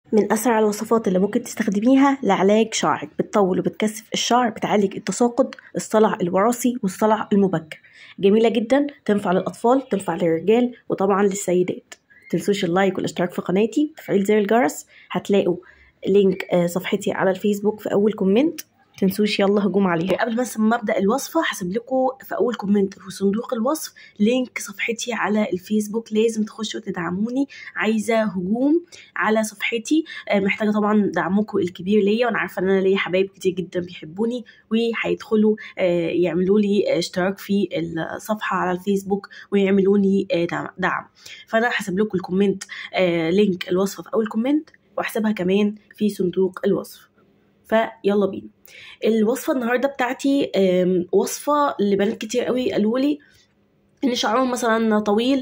من أسرع الوصفات اللي ممكن تستخدميها لعلاج شعرك بتطول وبتكثف الشعر بتعالج التساقط الصلع الوراثي والصلع المبكر جميلة جدا تنفع للأطفال تنفع للرجال وطبعا للسيدات متنسوش اللايك والاشتراك في قناتي تفعيل زر الجرس هتلاقوا لينك آه، صفحتي على الفيسبوك في أول كومنت تنسوش يلا هجوم عليها قبل بس ما ابدا الوصفه هسيب لكم في اول كومنت في صندوق الوصف لينك صفحتي على الفيسبوك لازم تخشوا تدعموني عايزه هجوم على صفحتي آه، محتاجه طبعا دعمكم الكبير ليا وانا عارفه ان انا ليا حبايب كتير جدا بيحبوني وهيدخلوا آه، يعملوا لي اشتراك في الصفحه على الفيسبوك ويعملوا لي آه، دعم- دعم فانا هسيب لكم الكومنت آه، لينك الوصفه في اول كومنت واحسبها كمان في صندوق الوصف فيلا بينا الوصفه النهارده بتاعتي آم، وصفه لبنات كتير قوي قالوا لي ان شعرهم مثلا طويل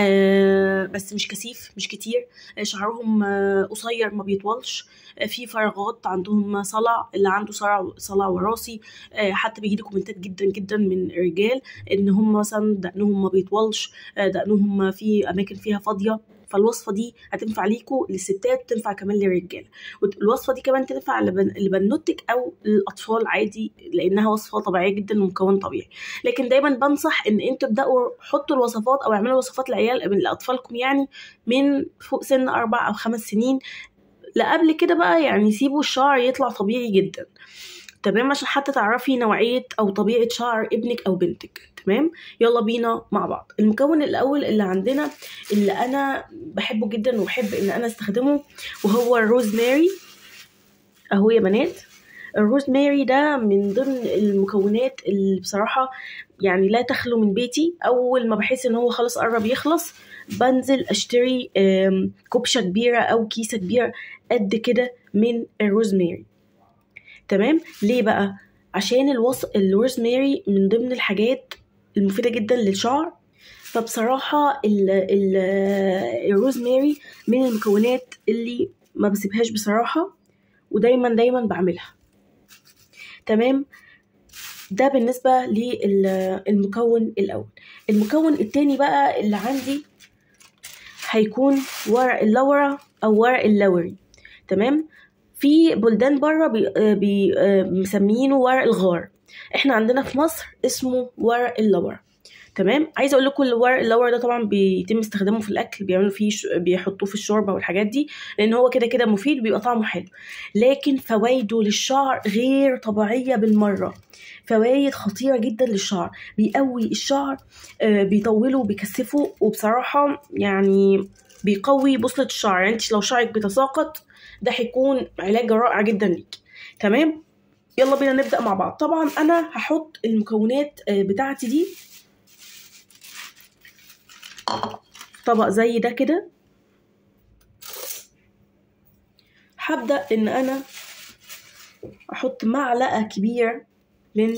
آه، بس مش كثيف مش كتير آه، شعرهم آه، قصير ما بيطولش آه، في فراغات عندهم صلع اللي عنده صلع صلع وراثي آه، حتى بيجي لي كومنتات جدا جدا من رجال ان هم مثلا دقنهم ما بيطولش آه، دقنهم في اماكن فيها فاضيه فالوصفه دي هتنفع ليكوا للستات تنفع كمان للرجال والوصفه دي كمان تنفع لبن- لبنوتك او للاطفال عادي لانها وصفه طبيعيه جدا ومكون طبيعي لكن دايما بنصح ان انتوا تبداوا حطوا الوصفات او اعملوا وصفات لعيال لاطفالكم يعني من فوق سن اربع او خمس سنين لا قبل كده بقى يعني سيبوا الشعر يطلع طبيعي جدا تمام عشان حتى تعرفي نوعية أو طبيعة شعر ابنك أو بنتك تمام يلا بينا مع بعض المكون الأول اللي عندنا اللي أنا بحبه جدا وبحب إن أنا استخدمه وهو الروزماري أهو يا بنات الروزماري ده من ضمن المكونات اللي بصراحة يعني لا تخلو من بيتي أول ما بحس إن هو خلاص قرب يخلص بنزل أشتري آم، كبشة كبيرة أو كيسة كبيرة قد كده من الروزماري تمام ليه بقى عشان الوص... الروزماري من ضمن الحاجات المفيدة جدا للشعر فبصراحة ال... ال... الروزماري من المكونات اللي ما بسيبهاش بصراحة ودايما دايما بعملها تمام ده بالنسبة للمكون الأول المكون التاني بقى اللي عندي هيكون ورق اللورة أو ورق اللوري تمام في بلدان بره بي بي مسمينه ورق الغار احنا عندنا في مصر اسمه ورق اللورة تمام عايزه اقول لكم الورق اللورة ده طبعا بيتم استخدامه في الاكل بيعملوا فيه ش... بيحطوه في الشوربه والحاجات دي لان هو كده كده مفيد وبيبقى طعمه حلو لكن فوائده للشعر غير طبيعيه بالمره فوائد خطيره جدا للشعر بيقوي الشعر آه، بيطوله بيكثفه وبصراحه يعني بيقوي بصلة الشعر يعني انت لو شعرك بيتساقط ده هيكون علاج رائع جدا ليك تمام يلا بينا نبدأ مع بعض طبعا انا هحط المكونات آه، بتاعتي دي طبق زي ده كده هبدأ ان انا احط معلقة كبيرة من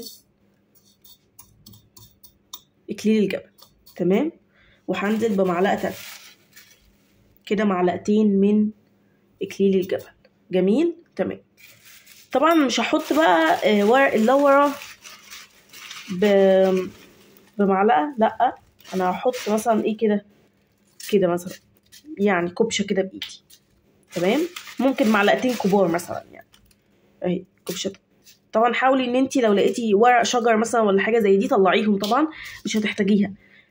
اكليل الجبل تمام وهنزل بمعلقة تانية كده معلقتين من اكليل الجبل جميل تمام طبعا مش هحط بقى آه، ورق اللورة ب... بمعلقة لا انا هحط مثلا ايه كده كده مثلا يعني كبشة كده بايدي تمام ممكن معلقتين كبار مثلا يعني اهي كبشة طبعا حاولي ان انت لو لقيتي ورق شجر مثلا ولا حاجة زي دي طلعيهم طبعا مش هتحتاجيها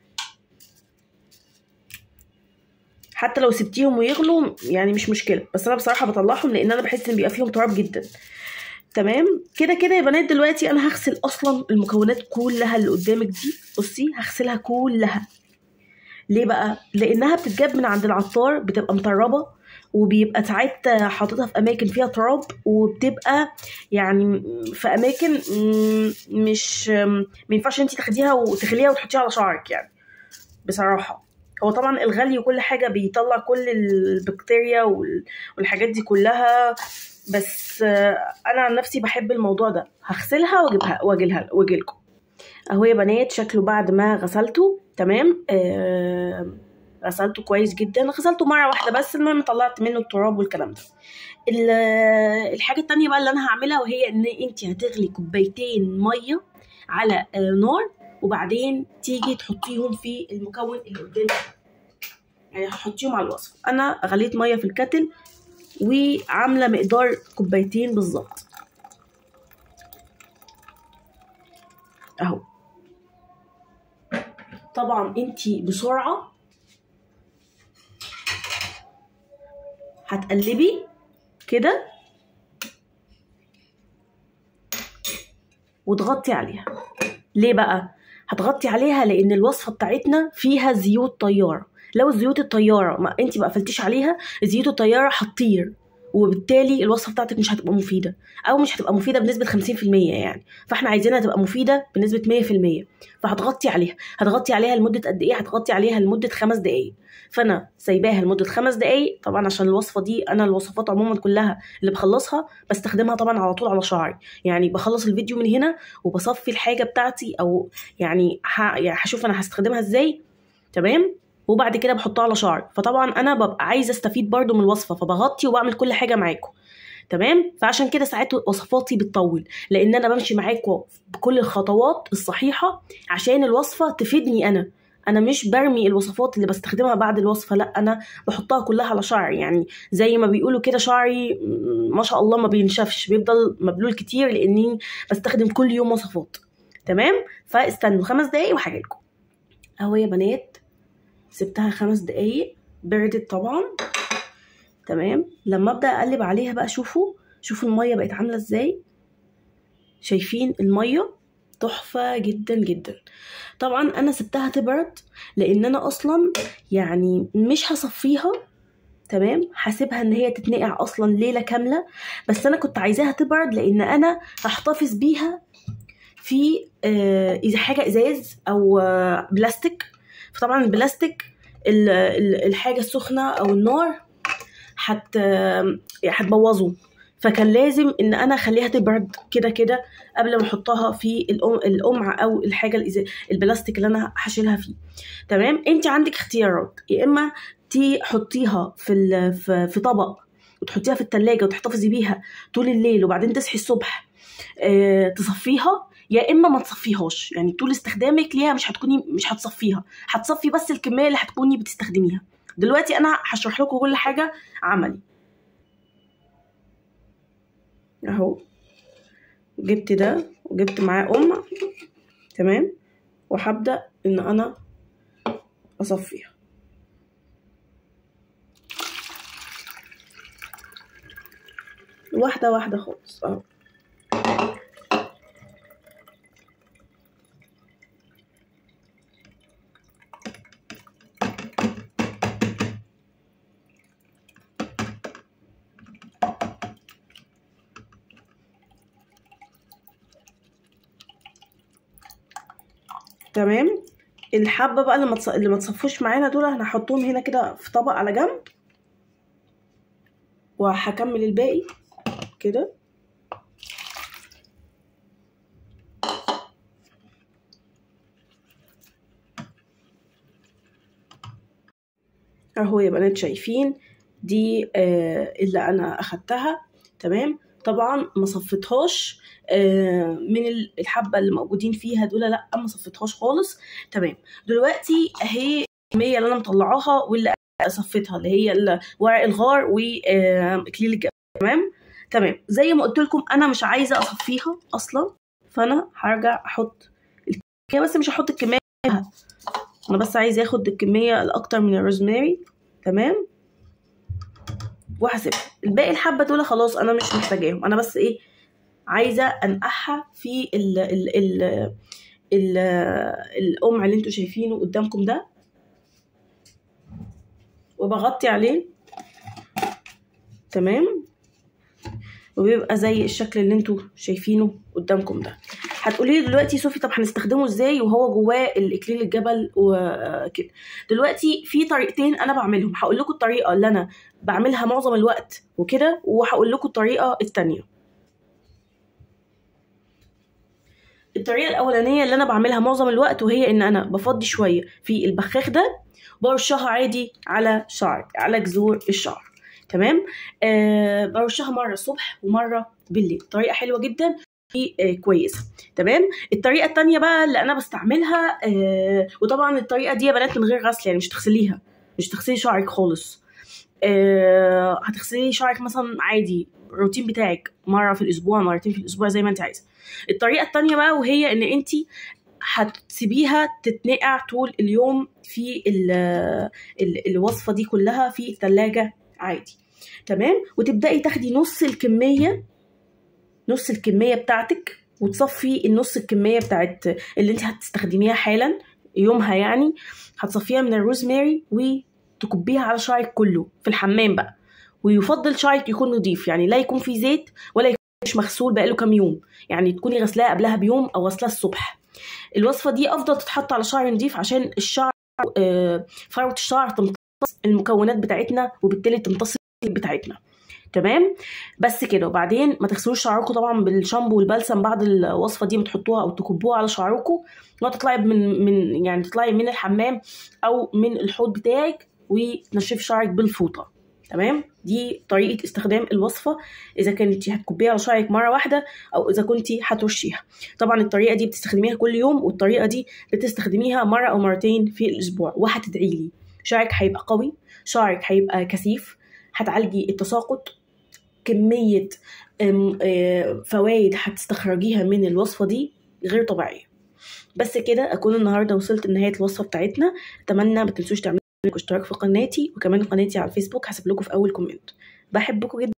حتى لو سبتيهم ويغلوا يعني مش مشكله بس انا بصراحه بطلعهم لان انا بحس ان بيبقى فيهم تراب جدا تمام كده كده يا بنات دلوقتي انا هغسل اصلا المكونات كلها اللي قدامك دي بصي هغسلها كلها ليه بقى لانها بتتجاب من عند العطار بتبقى مطربه وبيبقى ساعات حاططها في اماكن فيها تراب وبتبقى يعني في اماكن مم، مش ما ينفعش انت تاخديها وتخليها وتحطيها على شعرك يعني بصراحه هو طبعا الغلي وكل حاجه بيطلع كل البكتيريا وال- والحاجات دي كلها بس آه، انا عن نفسي بحب الموضوع ده هغسلها واجيبها واجيلها واجيلكم اهو يا بنات شكله بعد ما غسلته تمام آه غسلته كويس جدا غسلته مره واحده بس المهم طلعت منه التراب والكلام ده ال- الحاجه التانية بقى اللي انا هعملها وهي ان انت هتغلي كوبايتين ميه على آه، نار وبعدين تيجي تحطيهم في المكون اللي قدامك يعني هتحطيهم على الوصفه انا غليت ميه في الكتل وعامله مقدار كوبايتين بالظبط اهو طبعا انتي بسرعه هتقلبي كده وتغطي عليها ليه بقى هتغطي عليها لان الوصفه بتاعتنا فيها زيوت طياره لو زيوت الطياره ما انت ما قفلتيش عليها زيوت الطياره هتطير وبالتالي الوصفه بتاعتك مش هتبقى مفيده او مش هتبقى مفيده بنسبه 50% يعني فاحنا عايزينها تبقى مفيده بنسبه 100% فهتغطي عليها هتغطي عليها لمده قد ايه هتغطي عليها لمده خمس دقائق فانا سايباها لمده خمس دقائق طبعا عشان الوصفه دي انا الوصفات عموما كلها اللي بخلصها بستخدمها طبعا على طول على شعري يعني بخلص الفيديو من هنا وبصفي الحاجه بتاعتي او يعني ه... يعني هشوف انا هستخدمها ازاي تمام وبعد كده بحطها على شعري فطبعا انا ببقى عايزه استفيد برضو من الوصفه فبغطي وبعمل كل حاجه معاكم تمام فعشان كده ساعات وصفاتي بتطول لان انا بمشي معاكم بكل الخطوات الصحيحه عشان الوصفه تفيدني انا انا مش برمي الوصفات اللي بستخدمها بعد الوصفه لا انا بحطها كلها على شعري يعني زي ما بيقولوا كده شعري ما شاء الله ما بينشفش بيفضل مبلول كتير لاني بستخدم كل يوم وصفات تمام فاستنوا خمس دقايق وهاجي لكم اهو يا بنات سبتها خمس دقايق بردت طبعا تمام لما ابدا اقلب عليها بقى شوفوا شوفوا الميه بقت عامله ازاي شايفين الميه تحفه جدا جدا طبعا انا سبتها تبرد لان انا اصلا يعني مش هصفيها تمام هسيبها ان هي تتنقع اصلا ليله كامله بس انا كنت عايزاها تبرد لان انا هحتفظ بيها في آه اذا حاجه ازاز او آه بلاستيك فطبعا البلاستيك الحاجه السخنه او النار هت هتبوظه فكان لازم ان انا اخليها تبرد كده كده قبل ما احطها في القمع او الحاجه البلاستيك اللي انا هشيلها فيه تمام انت عندك اختيارات يا اما تحطيها في في طبق وتحطيها في التلاجة وتحتفظي بيها طول الليل وبعدين تصحي الصبح اه تصفيها يا اما ما تصفيهاش يعني طول استخدامك ليها مش هتكوني مش هتصفيها هتصفي بس الكميه اللي هتكوني بتستخدميها دلوقتي انا هشرح لكم كل حاجه عملي اهو جبت ده وجبت معاه قمع تمام وهبدا ان انا اصفيها واحده واحده خالص اهو تمام الحبه بقى اللي ما تص... اللي ما تصفوش معانا دول انا هحطهم هنا كده في طبق على جنب وهكمل الباقي كده اهو يا بنات شايفين دي آه اللي انا اخدتها تمام طبعا ما صفتهاش آه من الحبه اللي موجودين فيها دول لا ما صفتهاش خالص تمام دلوقتي اهي الكميه اللي انا مطلعاها واللي صفتها اللي هي ورق الغار واكليل الجبل تمام تمام زي ما قلت لكم انا مش عايزه اصفيها اصلا فانا هرجع احط الكميه بس مش هحط الكميه انا بس عايزه اخد الكميه الاكتر من الروزماري تمام وهسيبها الباقي الحبه دول خلاص انا مش محتاجاهم انا بس ايه عايزه انقعها في ال ال ال ال القمع اللي انتوا شايفينه قدامكم ده وبغطي عليه تمام وبيبقى زي الشكل اللي انتوا شايفينه قدامكم ده هتقولي لي دلوقتي صوفي طب هنستخدمه ازاي وهو جواه الاكليل الجبل وكده دلوقتي في طريقتين انا بعملهم هقول لكم الطريقه اللي انا بعملها معظم الوقت وكده وهقول لكم الطريقه التانية الطريقه الاولانيه اللي انا بعملها معظم الوقت وهي ان انا بفضي شويه في البخاخ ده برشها عادي على شعر على جذور الشعر تمام آه برشها مره الصبح ومره بالليل طريقه حلوه جدا آه كويسه تمام الطريقه التانية بقى اللي انا بستعملها آه وطبعا الطريقه دي يا بنات من غير غسل يعني مش تغسليها مش تغسلي شعرك خالص آه هتغسلي شعرك مثلا عادي الروتين بتاعك مره في الاسبوع مرتين في الاسبوع زي ما انت عايزه الطريقه التانية بقى وهي ان انت هتسيبيها تتنقع طول اليوم في ال ال الوصفه دي كلها في الثلاجه عادي تمام وتبداي تاخدي نص الكميه نص الكميه بتاعتك وتصفي النص الكميه بتاعت اللي انت هتستخدميها حالا يومها يعني هتصفيها من الروزماري وتكبيها على شعرك كله في الحمام بقى ويفضل شعرك يكون نظيف يعني لا يكون فيه زيت ولا يكون مش مغسول بقاله كام يوم يعني تكوني غسلاه قبلها بيوم او غسلاه الصبح الوصفه دي افضل تتحط على شعر نظيف عشان الشعر آه، فروه الشعر تمتص المكونات بتاعتنا وبالتالي تمتص بتاعتنا تمام بس كده وبعدين ما تغسلوش شعركم طبعا بالشامبو والبلسم بعد الوصفه دي ما تحطوها او تكبوها على شعركم لو تطلعي من من يعني تطلعي من الحمام او من الحوض بتاعك وتنشفي شعرك بالفوطه تمام دي طريقه استخدام الوصفه اذا كنتي هتكبيها على شعرك مره واحده او اذا كنتي هترشيها طبعا الطريقه دي بتستخدميها كل يوم والطريقه دي بتستخدميها مره او مرتين في الاسبوع وهتدعي لي شعرك هيبقى قوي شعرك هيبقى كثيف هتعالجي التساقط كميه فوائد هتستخرجيها من الوصفه دي غير طبيعيه بس كده اكون النهارده وصلت لنهايه الوصفه بتاعتنا اتمنى ما تنسوش تعملوا اشتراك في قناتي وكمان قناتي على الفيسبوك هسيب لكم في اول كومنت بحبكم جدا